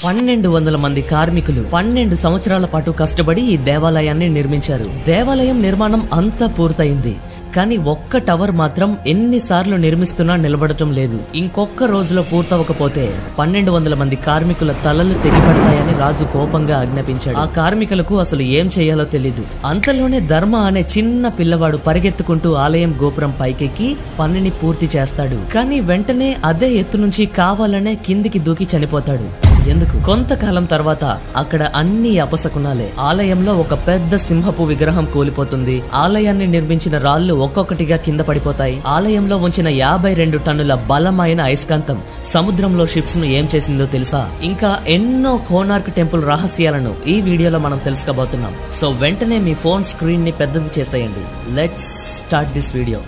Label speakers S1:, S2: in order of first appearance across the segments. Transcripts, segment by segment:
S1: పన్నెండు వందల మంది కార్మికులు పన్నెండు సంవత్సరాల పాటు కష్టపడి ఈ దేవాలయాన్ని నిర్మించారు దేవాలయం నిర్మాణం అంతా పూర్తయింది కానీ ఒక్క టవర్ మాత్రం ఎన్నిసార్లు నిర్మిస్తున్నా నిలబడటం లేదు ఇంకొక్క రోజులో పూర్తవకపోతే పన్నెండు వందల మంది కార్మికుల తలలు తెగిపడతాయని రాజు కోపంగా ఆజ్ఞాపించాడు ఆ కార్మికులకు అసలు ఏం చేయాలో తెలీదు అంతలోనే ధర్మ అనే చిన్న పిల్లవాడు పరిగెత్తుకుంటూ ఆలయం గోపురం పైకెక్కి పనిని పూర్తి చేస్తాడు కానీ వెంటనే అదే ఎత్తు నుంచి కావాలనే కిందికి దూకి చనిపోతాడు ఎందుకు కొంతకాలం తర్వాత అక్కడ అన్ని అపశకునాలే ఆలయంలో ఒక పెద్ద సింహపు విగ్రహం కూలిపోతుంది ఆలయాన్ని నిర్మించిన రాళ్లు ఒక్కొక్కటిగా కింద పడిపోతాయి ఆలయంలో ఉంచిన యాభై రెండు టన్నుల బలమైన అయస్కాంతం సముద్రంలో షిప్స్ ను ఏం చేసిందో తెలుసా ఇంకా ఎన్నో కోనార్క్ టెంపుల్ రహస్యాలను ఈ వీడియోలో మనం తెలుసుకోబోతున్నాం సో వెంటనే మీ ఫోన్ స్క్రీన్ ని పెద్దది చేసేయండి లెట్స్ స్టార్ట్ దిస్ వీడియో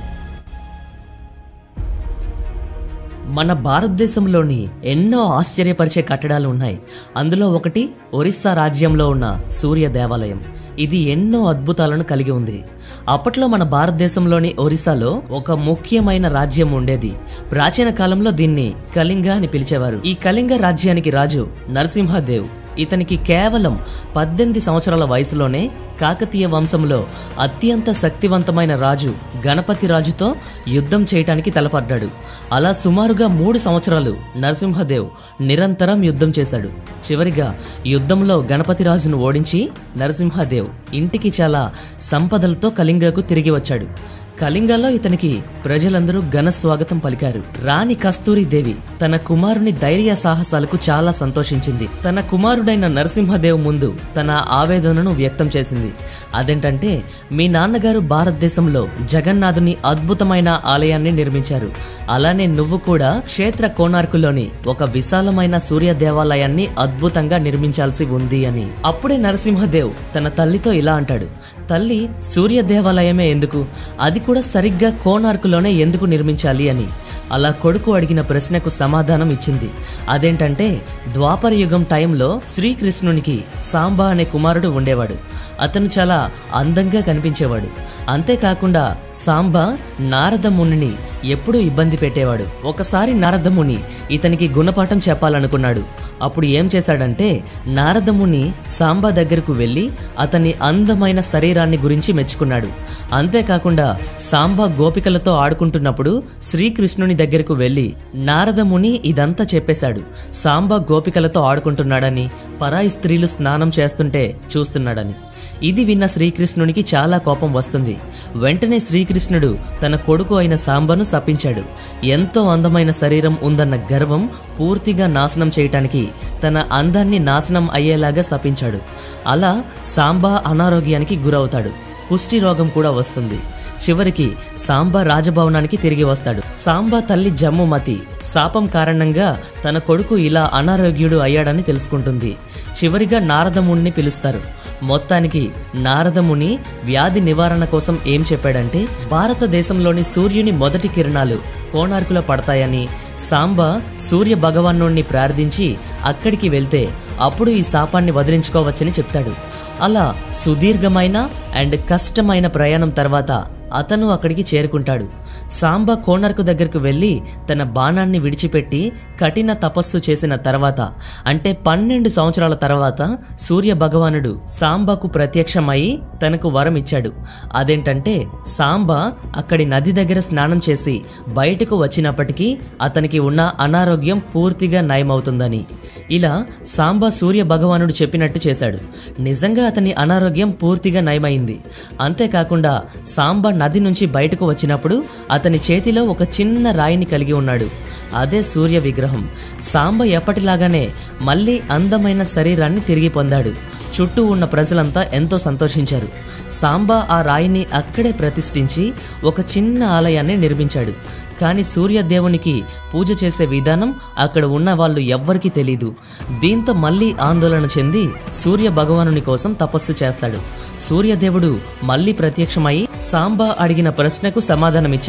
S1: మన భారతదేశంలోని ఎన్నో ఆశ్చర్యపరిచే కట్టడాలు ఉన్నాయి అందులో ఒకటి ఒరిస్సా రాజ్యంలో ఉన్న సూర్య దేవాలయం ఇది ఎన్నో అద్భుతాలను కలిగి ఉంది అప్పట్లో మన భారతదేశంలోని ఒరిస్సాలో ఒక ముఖ్యమైన రాజ్యం ఉండేది ప్రాచీన కాలంలో దీన్ని కళింగ అని పిలిచేవారు ఈ కళింగ రాజ్యానికి రాజు నరసింహదేవ్ ఇతనికి కేవలం పద్దెనిమిది సంవత్సరాల వయసులోనే కాకతీయ వంశంలో అత్యంత శక్తివంతమైన రాజు గణపతి రాజుతో యుద్ధం చేయటానికి తలపడ్డాడు అలా సుమారుగా మూడు సంవత్సరాలు నరసింహదేవ్ నిరంతరం యుద్ధం చేశాడు చివరిగా యుద్ధంలో గణపతి రాజును ఓడించి నరసింహదేవ్ ఇంటికి చాలా సంపదలతో కళింగకు తిరిగి వచ్చాడు కళింగలో ఇతనికి ప్రజలందరూ ఘన స్వాగతం పలికారు రాణి కస్తూరి దేవి తన కుమారుని ధైర్య సాహసాలకు చాలా సంతోషించింది తన కుమారుడైన నరసింహదేవ్ ముందు తన ఆవేదనను వ్యక్తం చేసింది అదేంటంటే మీ నాన్నగారు భారతదేశంలో జగన్నాథుని అద్భుతమైన ఆలయాన్ని నిర్మించారు అలానే నువ్వు కూడా క్షేత్ర కోనార్కులోని ఒక విశాలమైన సూర్య దేవాలయాన్ని అద్భుతంగా నిర్మించాల్సి ఉంది అని అప్పుడే నరసింహదేవ్ తన తల్లితో ఇలా అంటాడు తల్లి సూర్య దేవాలయమే ఎందుకు అది కూడా సరిగ్గా కోనార్కులోనే ఎందుకు నిర్మించాలి అని అలా కొడుకు అడిగిన ప్రశ్నకు సమాధానం ఇచ్చింది అదేంటంటే ద్వాపర యుగం టైంలో శ్రీకృష్ణునికి సాంబా అనే కుమారుడు ఉండేవాడు అతను చాలా అందంగా కనిపించేవాడు అంతేకాకుండా సాంబా నారద మునిని ఎప్పుడూ ఇబ్బంది పెట్టేవాడు ఒకసారి నారదముని ఇతనికి గుణపాఠం చెప్పాలనుకున్నాడు అప్పుడు ఏం చేశాడంటే నారదముని సాంబా దగ్గరకు వెళ్ళి అతని అందమైన శరీరాన్ని గురించి మెచ్చుకున్నాడు అంతేకాకుండా సాంబా గోపికలతో ఆడుకుంటున్నప్పుడు శ్రీకృష్ణుని దగ్గరకు వెళ్ళి నారదముని ఇదంతా చెప్పేశాడు సాంబా గోపికలతో ఆడుకుంటున్నాడని పరాయి స్త్రీలు స్నానం చేస్తుంటే చూస్తున్నాడని ఇది విన్న శ్రీకృష్ణునికి చాలా కోపం వస్తుంది వెంటనే శ్రీకృష్ణుడు తన కొడుకు అయిన సాంబను శపించాడు ఎంతో అందమైన శరీరం ఉందన్న గర్వం పూర్తిగా నాశనం చేయటానికి తన అందాన్ని నాశనం అయ్యేలాగా శపించాడు అలా సాంబా అనారోగ్యానికి గురవుతాడు కుష్టి రోగం కూడా వస్తుంది చివరికి సాంబా రాజభవనానికి తిరిగి వస్తాడు సాంబా తల్లి జమ్ముమతి శాపం కారణంగా తన కొడుకు ఇలా అనారోగ్యుడు అయ్యాడని తెలుసుకుంటుంది చివరిగా నారదముని పిలుస్తారు మొత్తానికి నారదముని వ్యాధి నివారణ కోసం ఏం చెప్పాడంటే భారతదేశంలోని సూర్యుని మొదటి కిరణాలు కోణార్కులో పడతాయని సాంబా సూర్య భగవానుణ్ణి ప్రార్థించి అక్కడికి వెళ్తే అప్పుడు ఈ శాపాన్ని వదిలించుకోవచ్చని చెప్తాడు అలా సుదీర్ఘమైన అండ్ కష్టమైన ప్రయాణం తర్వాత అతను అక్కడికి చేరుకుంటాడు సాంబ కోనర్కు దగ్గరకు వెళ్ళి తన బాణాన్ని విడిచిపెట్టి కఠిన తపస్సు చేసిన తర్వాత అంటే పన్నెండు సంవత్సరాల తర్వాత సూర్య భగవానుడు సాంబకు ప్రత్యక్షమై తనకు వరం ఇచ్చాడు అదేంటంటే సాంబ అక్కడి నది దగ్గర స్నానం చేసి బయటకు వచ్చినప్పటికీ అతనికి ఉన్న అనారోగ్యం పూర్తిగా నయమవుతుందని ఇలా సాంబ సూర్య భగవానుడు చెప్పినట్టు చేశాడు నిజంగా అతని అనారోగ్యం పూర్తిగా నయమైంది అంతేకాకుండా సాంబ నది నుంచి బయటకు వచ్చినప్పుడు అతని చేతిలో ఒక చిన్న రాయిని కలిగి ఉన్నాడు అదే సూర్య విగ్రహం సాంబ ఎప్పటిలాగానే మళ్ళీ అందమైన శరీరాన్ని తిరిగి పొందాడు చుట్టూ ఉన్న ప్రజలంతా ఎంతో సంతోషించారు సాంబా ఆ రాయిని అక్కడే ప్రతిష్ఠించి ఒక చిన్న ఆలయాన్ని నిర్మించాడు కానీ సూర్యదేవునికి పూజ చేసే విధానం అక్కడ ఉన్న వాళ్ళు ఎవ్వరికీ తెలీదు దీంతో మళ్ళీ ఆందోళన చెంది సూర్య భగవానుని కోసం తపస్సు చేస్తాడు సూర్యదేవుడు మళ్ళీ ప్రత్యక్షమై సాంబా అడిగిన ప్రశ్నకు సమాధానమిచ్చాడు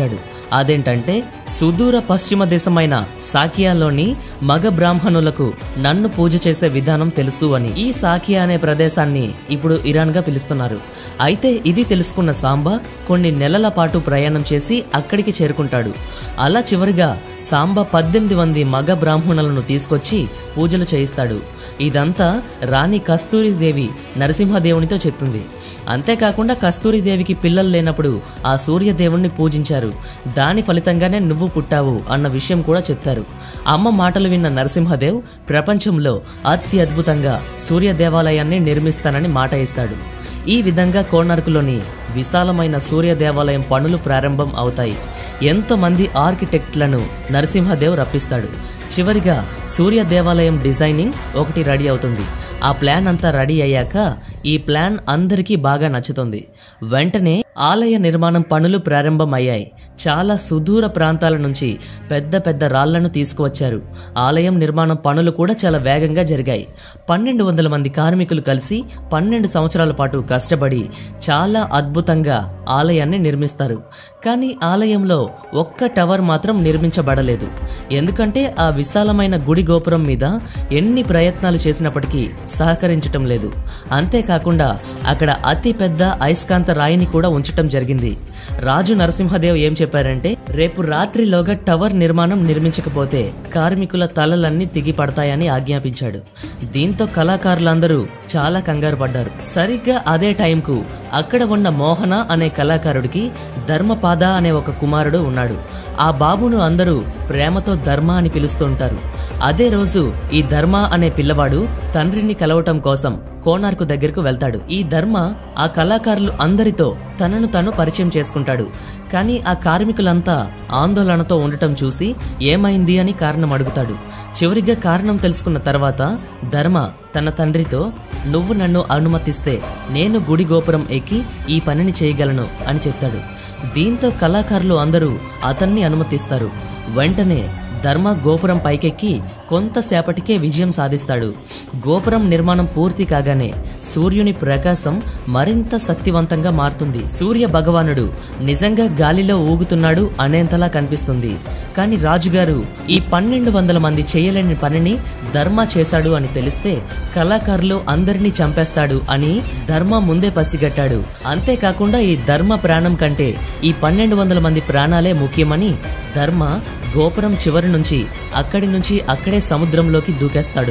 S1: అదేంటంటే సుదూర పశ్చిమ దేశమైన సాకియాలోని మగ బ్రాహ్మణులకు నన్ను పూజ చేసే విధానం తెలుసు అని ఈ సాకియా అనే ప్రదేశాన్ని ఇప్పుడు ఇరాన్గా పిలుస్తున్నారు అయితే ఇది తెలుసుకున్న సాంబా కొన్ని నెలల పాటు ప్రయాణం చేసి అక్కడికి చేరుకుంటాడు అలా చివరిగా సాంబా పద్దెనిమిది మంది మగ బ్రాహ్మణులను తీసుకొచ్చి పూజలు చేయిస్తాడు ఇదంతా రాణి కస్తూరిదేవి నరసింహదేవునితో చెప్తుంది అంతేకాకుండా కస్తూరిదేవికి పిల్లలు లేనప్పుడు ఆ సూర్యదేవుణ్ణి పూజించారు దాని ఫలితంగానే నువ్వు పుట్టావు అన్న విషయం కూడా చెప్తారు అమ్మ మాటలు విన్న నరసింహదేవ్ ప్రపంచంలో అతి అద్భుతంగా సూర్య దేవాలయాన్ని నిర్మిస్తానని మాట ఇస్తాడు ఈ విధంగా కోణార్కులోని విశాలమైన సూర్య దేవాలయం పనులు ప్రారంభం అవుతాయి ఎంతోమంది ఆర్కిటెక్ట్లను నరసింహదేవ్ రప్పిస్తాడు చివరిగా సూర్య దేవాలయం డిజైనింగ్ ఒకటి రెడీ అవుతుంది ఆ ప్లాన్ అంతా రెడీ అయ్యాక ఈ ప్లాన్ అందరికీ బాగా నచ్చుతుంది వెంటనే ఆలయ నిర్మాణం పనులు ప్రారంభమయ్యాయి చాలా సుదూర ప్రాంతాల నుంచి పెద్ద పెద్ద రాళ్లను తీసుకువచ్చారు ఆలయం నిర్మాణం పనులు కూడా చాలా వేగంగా జరిగాయి పన్నెండు వందల మంది కార్మికులు కలిసి పన్నెండు సంవత్సరాల పాటు కష్టపడి చాలా అద్భుతంగా ఆలయాన్ని నిర్మిస్తారు కానీ ఆలయంలో ఒక్క టవర్ మాత్రం నిర్మించబడలేదు ఎందుకంటే ఆ విశాలమైన గుడి గోపురం మీద ఎన్ని ప్రయత్నాలు చేసినప్పటికీ సహకరించటం లేదు అంతేకాకుండా అక్కడ అతి పెద్ద అయస్కాంత రాయిని కూడా ఉంచటం జరిగింది రాజు నరసింహదేవ్ ఏం చెప్పారంటే రేపు రాత్రిలోగా టవర్ నిర్మాణం నిర్మించకపోతే కార్మికుల తలలన్నీ తెగి పడతాయని ఆజ్ఞాపించాడు దీంతో కళాకారులందరూ చాలా కంగారు పడ్డారు సరిగ్గా అదే టైంకు అక్కడ ఉన్న మోహన అనే కళాకారుడికి ధర్మపాద అనే ఒక కుమారుడు ఉన్నాడు ఆ బాబును అందరూ ప్రేమతో ధర్మ అని పిలుస్తుంటారు అదే రోజు ఈ ధర్మ అనే పిల్లవాడు తండ్రిని కలవటం కోసం కోనార్కు దగ్గరకు వెళ్తాడు ఈ ధర్మ ఆ కళాకారులు అందరితో తనను తను పరిచయం చేసుకుంటాడు కానీ ఆ కార్మికులంతా ఆందోళనతో ఉండటం చూసి ఏమైంది అని కారణం అడుగుతాడు చివరిగా కారణం తెలుసుకున్న తర్వాత ధర్మ తన తండ్రితో నువ్వు నన్ను అనుమతిస్తే నేను గుడి గోపురం ఎక్కి ఈ పనిని చేయగలను అని చెప్తాడు దీంతో కళాకారులు అందరూ అతన్ని అనుమతిస్తారు వెంటనే ధర్మ గోపురం పైకెక్కి కొంతసేపటికే విజయం సాధిస్తాడు గోపురం నిర్మాణం పూర్తి కాగానే సూర్యుని ప్రకాశం మరింత శక్తివంతంగా మారుతుంది సూర్య భగవానుడు నిజంగా గాలిలో ఊగుతున్నాడు అనేంతలా కనిపిస్తుంది కానీ రాజుగారు ఈ పన్నెండు వందల మంది చేయలేని పనిని ధర్మ చేశాడు అని తెలిస్తే కళాకారులు అందరినీ చంపేస్తాడు అని ధర్మ ముందే పసిగట్టాడు అంతేకాకుండా ఈ ధర్మ ప్రాణం కంటే ఈ పన్నెండు వందల మంది ప్రాణాలే ముఖ్యమని ధర్మ గోపురం చివరి నుంచి అక్కడి నుంచి అక్కడే సముద్రంలోకి దూకేస్తాడు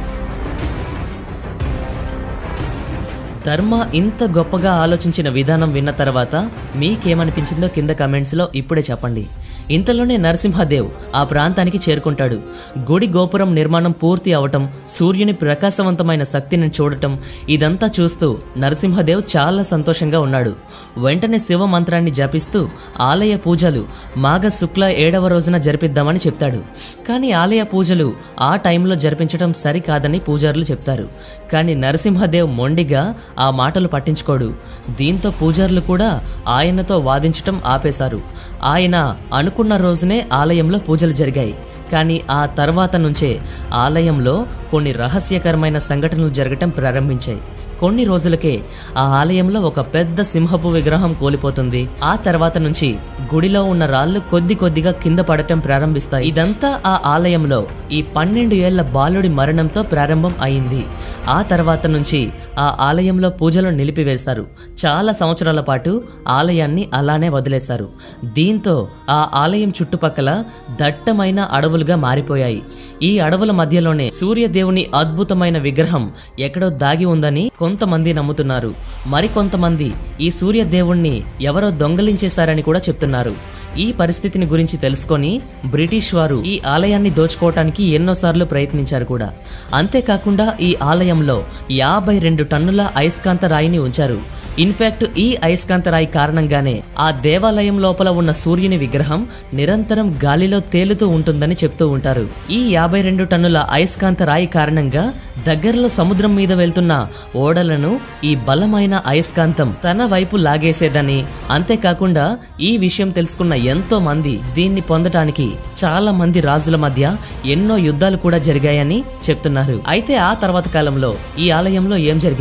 S1: ధర్మ ఇంత గొప్పగా ఆలోచించిన విధానం విన్న తర్వాత మీకేమనిపించిందో కింద కమెంట్స్లో ఇప్పుడే చెప్పండి ఇంతలోనే నరసింహదేవ్ ఆ ప్రాంతానికి చేరుకుంటాడు గుడి గోపురం నిర్మాణం పూర్తి అవటం సూర్యుని ప్రకాశవంతమైన శక్తిని చూడటం ఇదంతా చూస్తూ నరసింహదేవ్ చాలా సంతోషంగా ఉన్నాడు వెంటనే శివ మంత్రాన్ని జపిస్తూ ఆలయ పూజలు మాఘ శుక్ల ఏడవ రోజున జరిపిద్దామని చెప్తాడు కానీ ఆలయ పూజలు ఆ టైంలో జరిపించడం సరికాదని పూజారులు చెప్తారు కానీ నరసింహదేవ్ మొండిగా ఆ మాటలు పట్టించుకోడు దీంతో పూజారులు కూడా ఆయనతో వాదించటం ఆపేశారు ఆయన అనుకున్న రోజునే ఆలయంలో పూజలు జరిగాయి కానీ ఆ తర్వాత నుంచే ఆలయంలో కొన్ని రహస్యకరమైన సంఘటనలు జరగటం ప్రారంభించాయి కొన్ని రోజులకే ఆ ఆలయంలో ఒక పెద్ద సింహపు విగ్రహం కోల్పోతుంది ఆ తర్వాత నుంచి గుడిలో ఉన్న రాళ్ళు కొద్ది కొద్దిగా కింద పడటం ప్రారంభిస్తాయి ఇదంతా ఆ ఆలయంలో ఈ పన్నెండు ఏళ్ల బాలుడి మరణంతో ప్రారంభం అయింది ఆ తర్వాత నుంచి ఆ ఆలయంలో పూజలు నిలిపివేశారు చాలా సంవత్సరాల పాటు ఆలయాన్ని అలానే వదిలేశారు దీంతో ఆ ఆలయం చుట్టుపక్కల దట్టమైన అడవులుగా మారిపోయాయి ఈ అడవుల మధ్యలోనే సూర్యదేవుని అద్భుతమైన విగ్రహం ఎక్కడో దాగి ఉందని కొంతమంది నమ్ముతున్నారు మరికొంతమంది ఈ సూర్యదేవుణ్ణి ఎవరో దొంగలించేశారని కూడా చెప్తున్నారు ఈ పరిస్థితిని గురించి తెలుసుకొని బ్రిటిష్ వారు ఈ ఆలయాన్ని దోచుకోవటానికి ఎన్నోసార్లు ప్రయత్నించారు కూడా అంతేకాకుండా ఈ ఆలయంలో యాభై రెండు టన్నుల అయస్కాంత రాయిని ఉంచారు ఇన్ఫాక్ట్ ఈ అయస్కాంత రాయి కారణంగానే ఆ దేవాలయం లోపల ఉన్న సూర్యుని విగ్రహం నిరంతరం గాలిలో తేలుతూ ఉంటుందని చెప్తూ ఉంటారు ఈ యాభై రెండు టన్నుల అయస్కాంత రాయి కారణంగా దగ్గరలో సముద్రం మీద వెళ్తున్న ఓడలను ఈ బలమైన అయస్కాంతం తన వైపు లాగేసేదని అంతేకాకుండా ఈ విషయం తెలుసుకున్న ఎంతో మంది దీన్ని పొందటానికి చాలా మంది రాజుల మధ్య ఎన్నో యుద్ధాలు కూడా జరిగాయని చెప్తున్నారు అయితే ఆ తర్వాత కాలంలో ఈ ఆలయంలో ఏం జరిగింది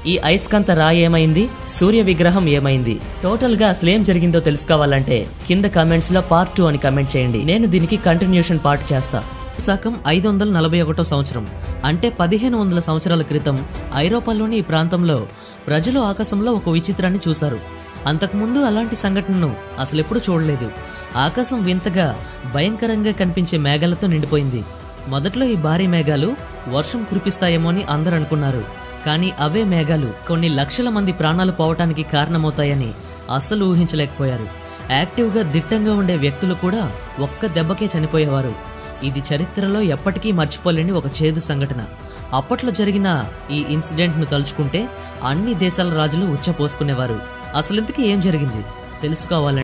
S1: ఈ అయస్కాంత రాయి ఏమైంది సూర్య విగ్రహం ఏమైంది టోటల్ గా అసలు ఏం జరిగిందో తెలుసుకోవాలంటే కింద కమెంట్స్ లో పార్ట్ టూ అని కమెంట్ చేయండి నేను దీనికి కంటిన్యూషన్ పార్ట్ చేస్తా శాకం ఐదు వందల నలభై ఒకటో సంవత్సరం అంటే పదిహేను వందల సంవత్సరాల క్రితం ఐరోపాలోని ఈ ప్రాంతంలో ప్రజలు ఆకాశంలో ఒక విచిత్రాన్ని చూశారు అంతకుముందు అలాంటి సంఘటనను అసలెప్పుడు చూడలేదు ఆకాశం వింతగా భయంకరంగా కనిపించే మేఘాలతో నిండిపోయింది మొదట్లో ఈ భారీ మేఘాలు వర్షం కురిపిస్తాయేమో అని అందరూ అనుకున్నారు కానీ అవే మేఘాలు కొన్ని లక్షల మంది ప్రాణాలు పోవటానికి కారణమవుతాయని అస్సలు ఊహించలేకపోయారు యాక్టివ్గా దిట్టంగా ఉండే వ్యక్తులు కూడా ఒక్క దెబ్బకే చనిపోయేవారు ఇది చరిత్రలో ఎప్పటికీ మర్చిపోలేని ఒక చేదు సంఘటన అప్పట్లో జరిగిన ఈ ఇన్సిడెంట్ను తలుచుకుంటే అన్ని దేశాల రాజులు ఉచ్చపోసుకునేవారు అసలు ఇంతకీ ఏం జరిగింది తెలుసుకోవాలంటే